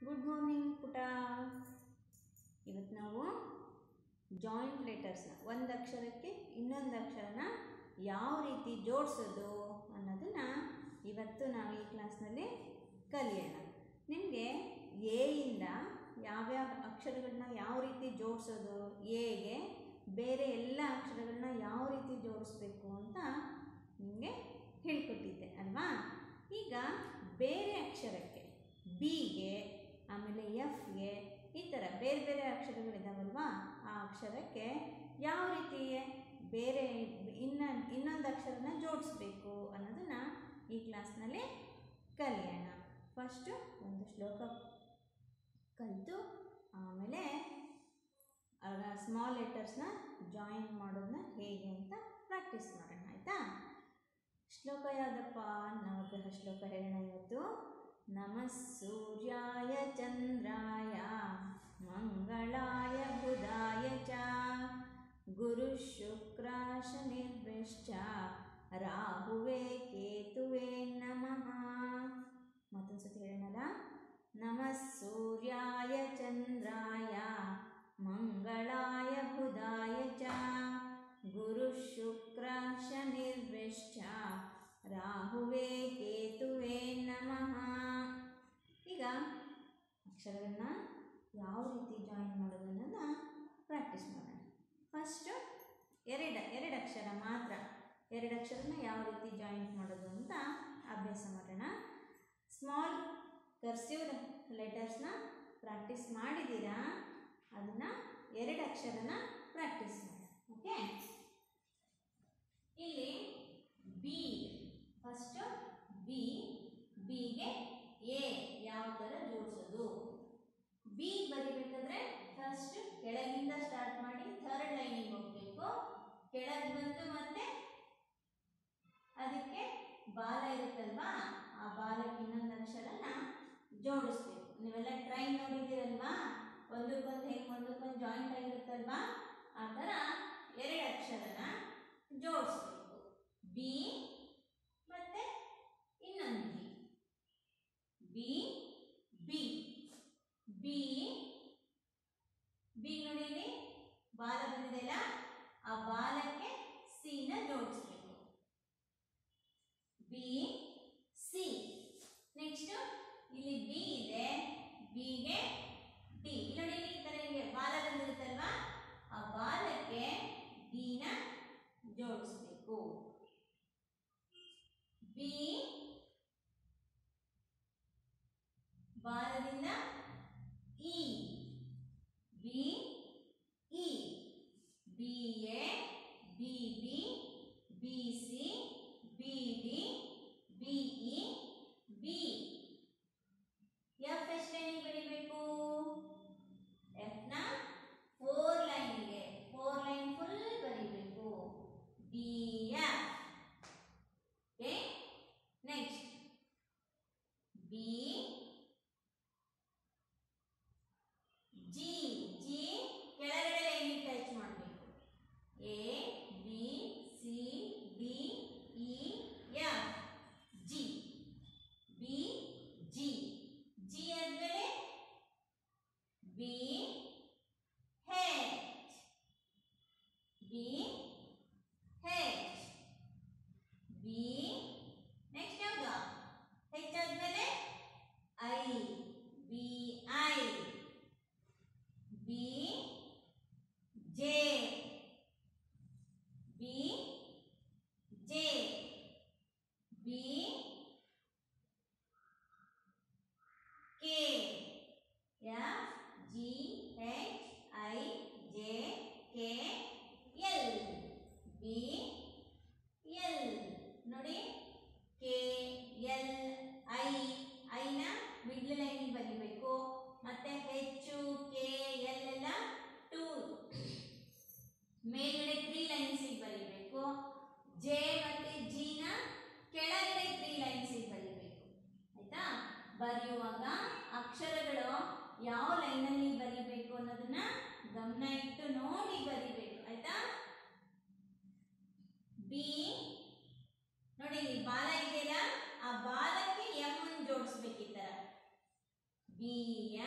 good morning ಪುಟ ಇವತ್ತು ನಾವು ಜಾಯಿಂಟ್ ಲೆಟರ್ಸ್ನ ಒಂದು ಅಕ್ಷರಕ್ಕೆ ಇನ್ನೊಂದು ಅಕ್ಷರನ ಯಾವ ರೀತಿ ಜೋಡಿಸೋದು ಅನ್ನೋದನ್ನು ಇವತ್ತು ನಾವು ಈ ಕ್ಲಾಸ್ನಲ್ಲಿ ಕಲಿಯೋಣ ನಿಮಗೆ ಎಯಿಂದ ಯಾವ್ಯಾವ ಅಕ್ಷರಗಳನ್ನ ಯಾವ ರೀತಿ ಜೋಡಿಸೋದು ಎಗೆ ಬೇರೆ ಎಲ್ಲ ಅಕ್ಷರಗಳನ್ನ ಯಾವ ರೀತಿ ಜೋಡಿಸ್ಬೇಕು ಅಂತ ನಿಮಗೆ ಹೇಳ್ಕೊಟ್ಟಿದ್ದೆ ಅಲ್ವಾ ಈಗ ಬೇರೆ ಅಕ್ಷರಕ್ಕೆ ಬಿಗೆ ಆಮೇಲೆ ಎಫ್ಗೆ ಈ ಥರ ಬೇರೆ ಬೇರೆ ಅಕ್ಷರಗಳಿದಾವಲ್ವಾ ಆ ಅಕ್ಷರಕ್ಕೆ ಯಾವ ರೀತಿ ಬೇರೆ ಇನ್ನ ಇನ್ನೊಂದು ಅಕ್ಷರನ ಜೋಡಿಸ್ಬೇಕು ಅನ್ನೋದನ್ನು ಈ ಕ್ಲಾಸ್ನಲ್ಲಿ ಕಲಿಯೋಣ ಫಸ್ಟು ಒಂದು ಶ್ಲೋಕ ಕಲಿತು ಆಮೇಲೆ ಸ್ಮಾಲ್ ಲೆಟರ್ಸ್ನ ಜಾಯಿನ್ ಮಾಡೋದನ್ನ ಹೇಗೆ ಅಂತ ಪ್ರಾಕ್ಟೀಸ್ ಮಾಡೋಣ ಆಯಿತಾ ಶ್ಲೋಕ ಯಾವುದಪ್ಪ ನವಗ್ರಹ ಶ್ಲೋಕ ಹೇಳೋಣ ಇವತ್ತು ನಮಃ ಸೂರ್ಯಾಯ ಚಂದ್ರಾಯ ಮಂಗಳಾಯ ಬುಧಾಯ ಚ ಗುರು ಶುಕ್ರ ಶನಿರ್ಭ್ಯಶ್ಚ ರಾಹುವೇ ಕೇತುವೇ ನಮಃ ಮತ್ತೊಂದು ಸತಿ ಹೇಳೋಣಲ್ಲ ನಮಃ ಸೂರ್ಯಾಯ ಚಂದ್ರಾಯ ಮಂಗಳಾಯ ಬುಧಾಯ ಚ ಗುರು ಶುಕ್ರ ಶನಿರ್ಭ್ಯಶ್ಚ ರಾಹುವೇ ಕೇತುವೇ ನಮಃ ಈಗ ಅಕ್ಷರಗಳನ್ನ ಯಾವ ರೀತಿ ಜಾಯಿನ್ ಮಾಡೋದು ಅನ್ನೋದನ್ನ ಪ್ರಾಕ್ಟೀಸ್ ಮಾಡೋಣ ಫಸ್ಟು ಎರಡು ಎರಡು ಅಕ್ಷರ ಮಾತ್ರ ಎರಡು ಅಕ್ಷರನ ಯಾವ ರೀತಿ ಜಾಯಿಂಟ್ ಮಾಡೋದು ಅಂತ ಅಭ್ಯಾಸ ಮಾಡೋಣ ಸ್ಮಾಲ್ ಕರ್ಸಿವ್ ಲೆಟರ್ಸ್ನ ಪ್ರಾಕ್ಟೀಸ್ ಮಾಡಿದ್ದೀರಾ ಅದನ್ನು ಎರಡು ಅಕ್ಷರನ ಪ್ರಾಕ್ಟೀಸ್ ಮಾಡಿ ಓಕೆ ಇಲ್ಲಿ ಬಿ ಫಸ್ಟು ಬಿ ಬಿಗೆ ಎ ಯಾವ ಥರ ಜೋಡಿಸೋದು ಬಿ ಬರಿಬೇಕಾದ್ರೆ ಫಸ್ಟ್ ಕೆಳಗಿಂದ ಸ್ಟಾರ್ಟ್ ಮಾಡಿ ಥರ್ಡ್ ಲೈನಿಗೆ ಹೋಗಬೇಕು ಕೆಳಗೆ ಬಂದು ಮತ್ತೆ ಅದಕ್ಕೆ ಬಾಲ ಇರುತ್ತಲ್ವಾ ಆ ಬಾಲಕ್ಕೆ ಇನ್ನೊಂದು ಅಕ್ಷರನ ಜೋಡಿಸ್ಬೇಕು ನೀವೆಲ್ಲ ಟ್ರೈನ್ ನೋಡಿದ್ದೀರಲ್ವಾ ಒಂದಕ್ಕೊಂದು ಹೇಗೆ ಒಂದಕ್ಕೊಂದು ಜಾಯಿಂಟ್ ಆಗಿರುತ್ತಲ್ವಾ ಆ ಥರ ಎರಡು ಅಕ್ಷರನ ಜೋಡಿಸ್ಬೇಕು ಬಿ ಮತ್ತೆ ಇನ್ನೊಂದು ಬಿ ಬಿ ಬಿ ಬಿ ನೋಡಿ ಇಲ್ಲಿ ಬಾಲ ಬಂದಿದೆಯಲ್ಲ ಆ ಬಾಲಕ್ಕೆ ಸಿನ ಜೋಡಿಸ್ಬೇಕು ಬಿ ಸಿ ನೆಕ್ಸ್ಟ್ ಇಲ್ಲಿ ಬಿ ಇದೆ ಬಿಗೆ ಡಿ ನೋಡಿ ಈ ತರ ಹಿಂಗೆ ಬಾಲ ಬಂದಿರುತ್ತಲ್ವಾ ಆ ಬಾಲಕ್ಕೆ ಡಿನ ಜೋಡಿಸ್ಬೇಕು ಬಿ ಬಾಲದಿಂದ E B E B A B B B C B D B E B F ಎಷ್ಟು ಲೈನಿಗೆ ಬರೀಬೇಕು ಎಫ್ನ ಫೋರ್ ಲೈನ್ಗೆ ಫೋರ್ ಲೈನ್ ಫುಲ್ ಬರೀಬೇಕು D F okay next B G G ಕೆಳಗಡೆ ಲೈನಿಗೆ ಟಚ್ ಮಾಡಬೇಕು A B C D E F G B G G ಆದ್ಮೇಲೆ B H B H B next ಯಾವುದು ಹೆಚ್ ಆದ್ಮೇಲೆ I B I B J B J B K F G H I J K L B L ನೋಡಿ K L I ಐನ middle line ಬರೀಬೇಕು ಮತ್ತೆ ಹೆಚ್ಚು K L ಎಲ್ಲ two ಮೇಲ್ಗಡೆ three ಲೈನ್ಸಿಗೆ ಬರೀಬೇಕು ಜೆ ಮತ್ತೆ ಜಿನ ಕೆಳಗಡೆ ತ್ರೀ ಲೈನ್ಸಿಗೆ ಬರೀಬೇಕು ಆಯ್ತಾ ಬರೆಯುವಾಗ ಅಕ್ಷರಗಳು ಯಾವ ಲೈನಲ್ಲಿ ಬರೀಬೇಕು ಅನ್ನೋದನ್ನ ಗಮನ ಇಟ್ಟು ನೋಡಿ ಬರೀಬೇಕು ಆಯ್ತಾ ಬಿ ನೋಡಿ ಇಲ್ಲಿ ಬಾಲ ಇದೆಯಲ್ಲ ಆ ಬಾಲಕ್ಕೆ ಎಂ ಜೋಡಿಸ್ಬೇಕು ಈ ತರ ಬಿ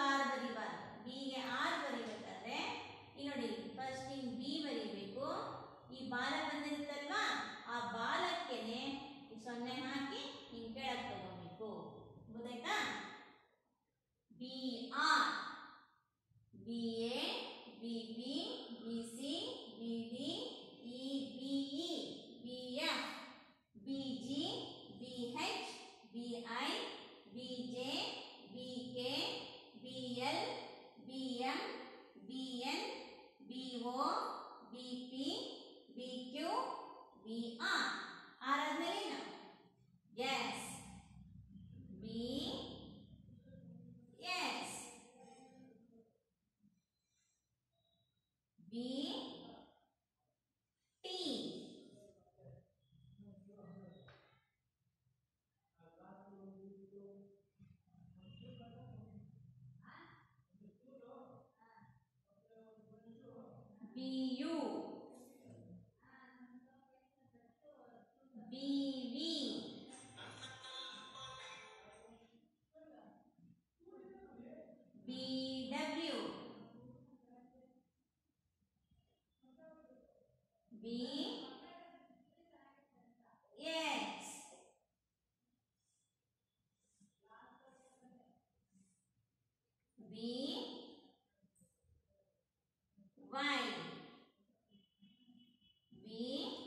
ಆರ್ ಬರಿಬಾರ್ದು ಬಿಗೆ ಆರ್ ಬರಿಬೇಕಾದ್ರೆ ಈ ನೋಡಿ ಫಸ್ಟ್ ಹಿಂಗ್ ಬಿ ಬರಿಬೇಕು ಈ ಬಾಲ ಬಂದಿರುತ್ತಲ್ವಾ ಆ ಬಾಲಕ್ಕೆನೆ ಈ ಸೊನ್ನೆ ಹಾಕಿ ಹಿಂಗ್ ಕೆಳಗೆ ತಗೋಬೇಕು ಗೊತ್ತಾಯ್ತಾ B R B A B B B C B D E B E B F B G B H B I B J B K B L B M B N B O B P B Q B R R ಆದ್ಮೇಲೆ ಏನು S B S B T B U B V B W B X B Y B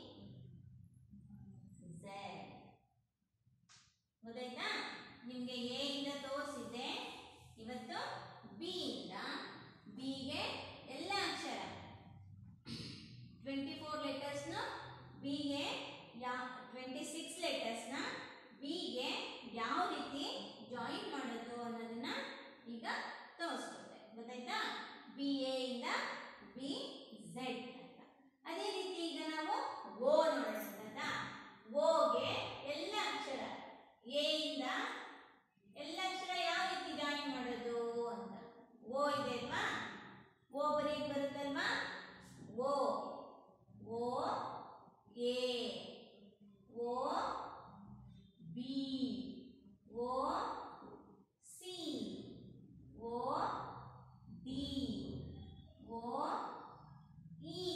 Z ಗೊತ್ತಾಯ್ತಾ ನಿಮಗೆ A ಇಂದ ತೋರಿಸಿದ್ದೆ ಇವತ್ತು B ಇಂದ ಬಿಗೆ ಎಲ್ಲ ಅಕ್ಷರ twenty four ಲೆಟರ್ಸ್ನ ಬಿಗೆ ಯಾ ಟ್ವೆಂಟಿ ಸಿಕ್ಸ್ ಲೆಟರ್ಸ್ನ ಬಿಗೆ ಯಾವ ರೀತಿ ಜಾಯಿನ್ ಮಾಡೋದು ಅನ್ನೋದನ್ನ ಈಗ ತೋರಿಸ್ಕೊಡ್ತೆ ಗೊತ್ತಾಯ್ತಾ ಬಿ ಎ ಇಂದ ಬಿ ಝೆಡ್ ಅಂತ ಅದೇ ರೀತಿ ಈಗ ನಾವು ಓ ನೋಡೋಣ ಆಯ್ತಾ ಓಗೆ ಎಲ್ಲ ಅಕ್ಷರ ಎ ಇಂದ ಎಲ್ಲ ಅಕ್ಷರ ಯಾವ ರೀತಿ ಜಾಯಿನ್ ಮಾಡೋದು ಅಂತ ಓ ಇದೆ ಅಲ್ವಾ ಓ ಬರೀಕ್ ಬರುತ್ತಲ್ವಾ O O A O B O C O D O E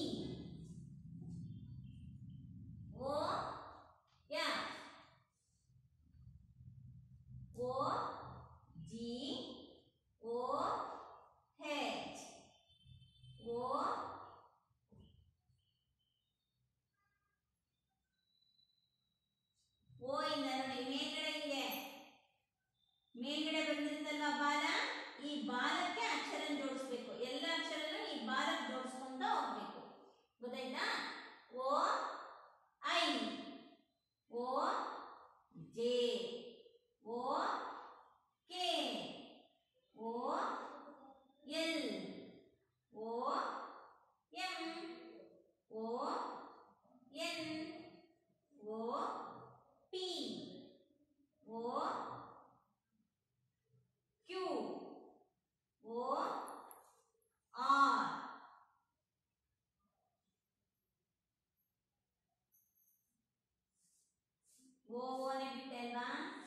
O F O G O H O O ಇಂದ ನೋಡಿ ಮೇಲ್ಗಡೆ ಇದೆ ಮೇಲ್ಗಡೆ ಬಂದಿರುತ್ತಲ್ವಾ ಬಾಲ ಈ ಬಾಲಕ್ಕೆ ಅಕ್ಷರ ಜೋಡಿಸ್ಬೇಕು ಎಲ್ಲ ಅಕ್ಷರನು ಈ ಬಾಲಕ್ಕೆ ಜೋಡಿಸ್ಕೊಂತ ಹೋಗ್ಬೇಕು ಗೊತ್ತಾಯ್ತಾ O I O J O K O L O M O N O P O Q O R O ಓನೆ ಬಿಟ್ಟೆ ಅಲ್ವಾ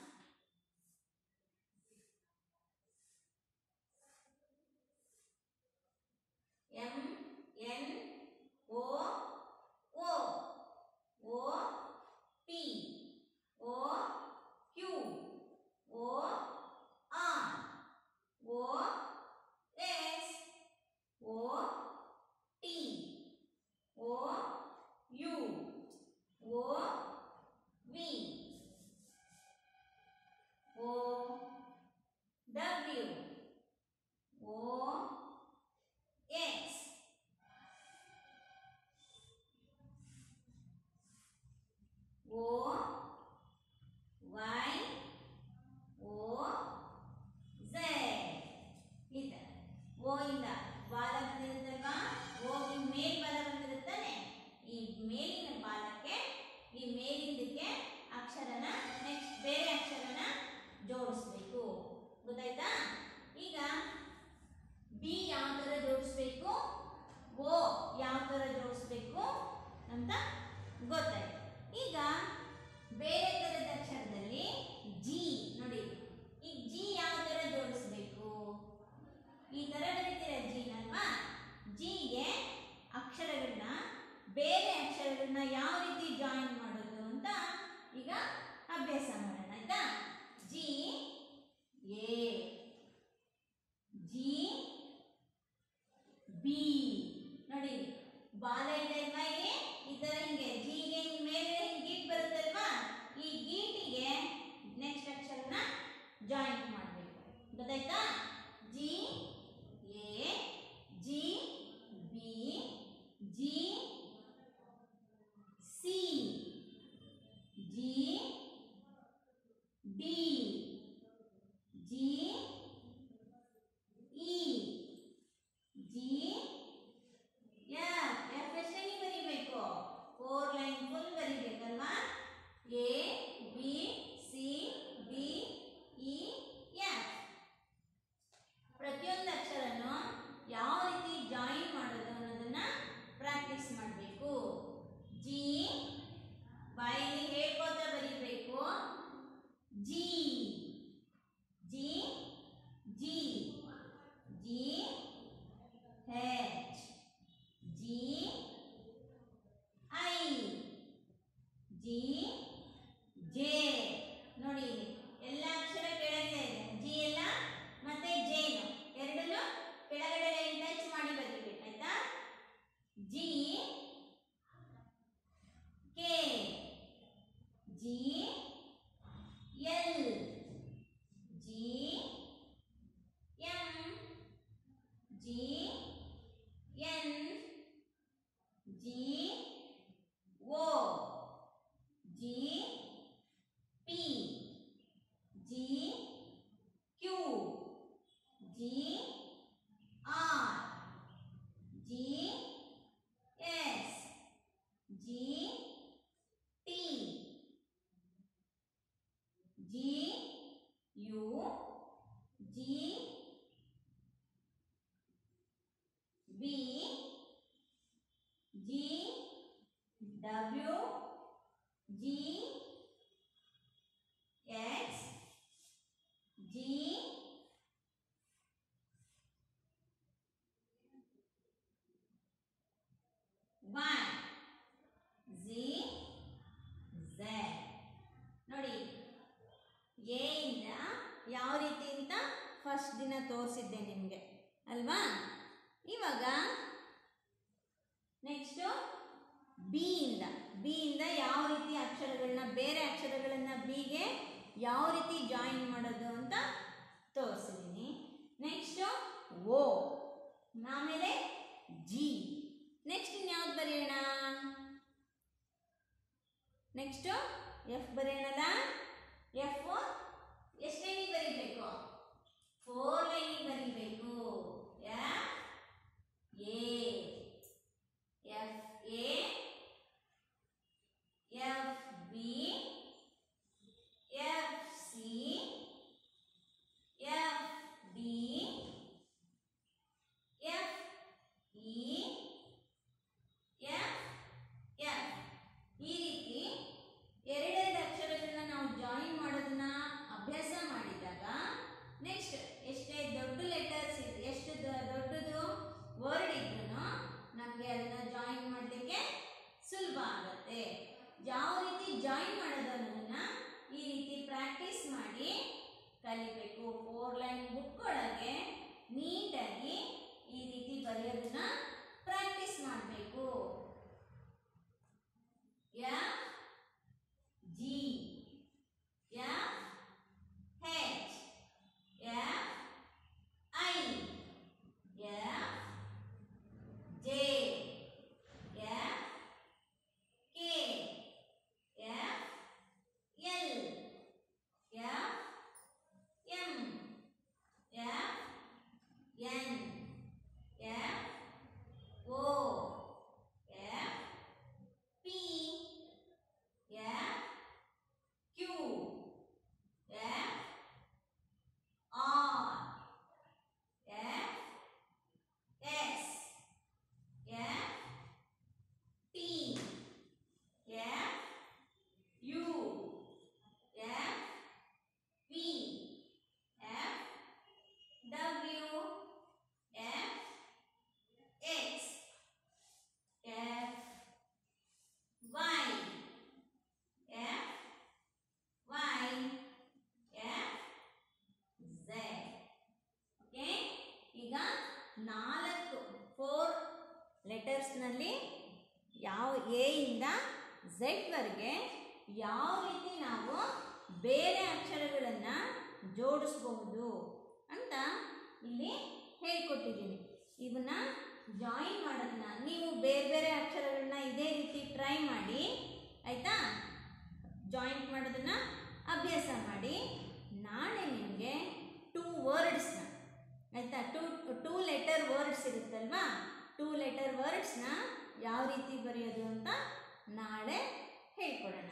M N O O O P O Q O R O S O T O U O V O W O X O Y O Z ಈ ಥರ ಓ ಇಂದ ಬಾಲ ಬಂದಿರುತ್ತಲ್ವಾ ಓ ಮೇಲ್ ಬಾಲ ಬಂದಿರುತ್ತಾನೆ ಈ ಮೇಲಿನ ಬಾಲಕ್ಕೆ ಈ ಮೇಲ್ ಅಕ್ಷರಗಳನ್ನ ಯಾವ ರೀತಿ ಜಾಯಿನ್ ಮಾಡೋದು ಅಂತ ಈಗ ಅಭ್ಯಾಸ ಮಾಡೋಣ ಆಯ್ತಾ ಜಿ ಎ ಜಿ ಬಿ ನೋಡಿ ಬಾಲ ಇದೆ ಅಲ್ವಾ ಇಲ್ಲಿ ಈ ತರ ಹಿಂಗೆ ಜಿಗೆ ಹಿಂಗ್ ಮೇಲೆ ಹಿಂಗ್ ಗೀಟ್ ಬರುತ್ತಲ್ವಾ ಈ ಗೀಟಿಗೆ ನೆಕ್ಸ್ಟ್ ಅಕ್ಷರನ ಜಾಯಿಂಟ್ ಮಾಡಬೇಕು ಗೊತ್ತಾಯ್ತಾ G A G B G C G D G E G F F ಎಷ್ಟನೇ ಬರಿಬೇಕು ಫೋರ್ ಲೈನ್ ಫುಲ್ ಬರಿಬೇಕಲ್ವಾ A B C D E F ಪ್ರತಿಯೊಂದು ಅಕ್ಷರನು ಯಾವ ರೀತಿ ಜಾಯಿನ್ ಮಾಡೋದು ಅನ್ನೋದನ್ನ ಪ್ರಾಕ್ಟೀಸ್ ಮಾಡಬೇಕು ಜಿ ಬಾಯಲ್ಲಿ ಹೇಳ್ಕೋತಾ ಬರಿಬೇಕು G G G G H G I G J ನೋಡಿ ಇಲ್ಲಿ ಎಲ್ಲ ಅಕ್ಷರ ಕೆಳಗೆ ಇದೆ ಜಿ ಎಲ್ಲ ಮತ್ತೆ ಜೇನು ಎರಡನ್ನು ಕೆಳಗಡೆ ಲೈನ್ ಟಚ್ ಮಾಡಿ ಬರೀಬೇಕು ಆಯ್ತಾ G K G L G M G N G O G P G Q G R G S G T G U G B G W G X G Y G Z ನೋಡಿ A ಇಂದ ಯಾವ ರೀತಿ ಅಂತ first ದಿನ ತೋರಿಸಿದ್ದೆ ನಿಮಗೆ ಅಲ್ವಾ ಇವಾಗ next B ಇಂದ ಬಿ ಇಂದ ಯಾವ ರೀತಿ ಅಕ್ಷರಗಳನ್ನ ಬೇರೆ ಅಕ್ಷರಗಳನ್ನ ಬಿಗೆ ಯಾವ ರೀತಿ ಜಾಯಿನ್ ಮಾಡೋದು ಅಂತ ತೋರಿಸಿದ್ದೀನಿ ನೆಕ್ಸ್ಟು ಓ ಆಮೇಲೆ ಜಿ ನೆಕ್ಸ್ಟ್ ಇನ್ಯಾವ್ದು ಬರೆಯೋಣ ನೆಕ್ಸ್ಟು ಎಫ್ ಬರೆಯೋಣಲ್ಲ ಎಫ್ ಎಷ್ಟು ಲೈನಿಗೆ ಬರೀಬೇಕು ಫೋರ್ ಲೈನಿಗೆ ಬರೀಬೇಕು F A F A F B F C F D F E F F ಈ ರೀತಿ ಎರಡೆರಡು ಅಕ್ಷರಗಳನ್ನ ನಾವು ಜಾಯಿನ್ ಮಾಡೋದನ್ನ ಅಭ್ಯಾಸ ಮಾಡಿದಾಗ ನೆಕ್ಸ್ಟ್ ಎಷ್ಟೇ ದೊಡ್ಡ ಲೆಟರ್ಸ್ ಎಷ್ಟು ದ- ದೊಡ್ಡದು ಲೆಟರ್ಸ್ನಲ್ಲಿ ಯಾವ ಎ ಇಂದ ಝೆಡ್ವರೆಗೆ ಯಾವ ರೀತಿ ನಾವು ಬೇರೆ ಅಕ್ಷರಗಳನ್ನು ಜೋಡಿಸ್ಬಹುದು ಅಂತ ಇಲ್ಲಿ ಹೇಳ್ಕೊಟ್ಟಿದ್ದೀನಿ ಇವನ್ನ ಜಾಯಿನ್ ಮಾಡೋದನ್ನ ನೀವು ಬೇರೆ ಬೇರೆ ಅಕ್ಷರಗಳನ್ನ ಇದೇ ರೀತಿ ಟ್ರೈ ಮಾಡಿ ಆಯಿತಾ ಜಾಯಿಂಟ್ ಮಾಡೋದನ್ನ ಅಭ್ಯಾಸ ಮಾಡಿ ನಾಳೆ ನಿಮಗೆ ಟೂ ವರ್ಡ್ಸ್ನ ಆಯಿತಾ ಟೂ ಟೂ ಲೆಟರ್ ವರ್ಡ್ಸ್ ಇರುತ್ತಲ್ವಾ ಟೂ ಲೆಟರ್ ವರ್ಡ್ಸ್ನ ಯಾವ ರೀತಿ ಬರೆಯೋದು ಅಂತ ನಾಳೆ ಹೇಳ್ಕೊಡೋಣ